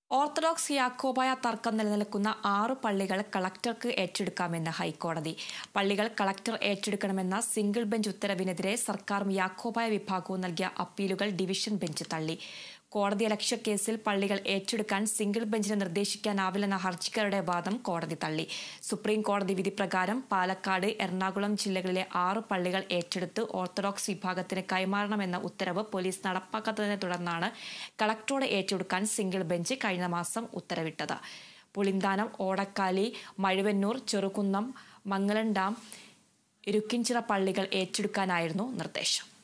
orthodox Yakobaya തർക്കം നിലനിൽക്കുന്ന ആറ് പള്ളികൾ കളക്ടർക്ക് ഏറ്റെടുക്കാമെന്ന് ഹൈക്കോടതി പള്ളികൾ കളക്ടർ ഏറ്റെടുക്കണമെന്ന സിംഗിൾ ബെഞ്ച് ഉത്തരവിനെതിരെ സർക്കാരും യാക്കോബായ വിഭാഗവും നൽകിയ അപ്പീലുകൾ ഡിവിഷൻ ബെഞ്ച് തള്ളി കോടതി അലക്ഷ്യ കേസിൽ പള്ളികൾ ഏറ്റെടുക്കാൻ സിംഗിൾ ബെഞ്ചിന് നിർദ്ദേശിക്കാനാവില്ലെന്ന ഹർജിക്കാരുടെ വാദം കോടതി തള്ളി സുപ്രീം കോടതി വിധി പ്രകാരം പാലക്കാട് എറണാകുളം ജില്ലകളിലെ ആറ് പള്ളികൾ ഏറ്റെടുത്ത് ഓർത്തഡോക്സ് വിഭാഗത്തിന് കൈമാറണമെന്ന ഉത്തരവ് പോലീസ് നടപ്പാക്കാത്തതിനെ തുടർന്നാണ് കളക്ടറോട് ഏറ്റെടുക്കാൻ സിംഗിൾ ബെഞ്ച് കഴിഞ്ഞ മാസം ഉത്തരവിട്ടത് പുളിന്താനം ഓടക്കാലി മഴുവന്നൂർ ചെറുകുന്നം മംഗലം ഡാം ഇരുക്കിഞ്ചിറ പള്ളികൾ ഏറ്റെടുക്കാനായിരുന്നു നിർദ്ദേശം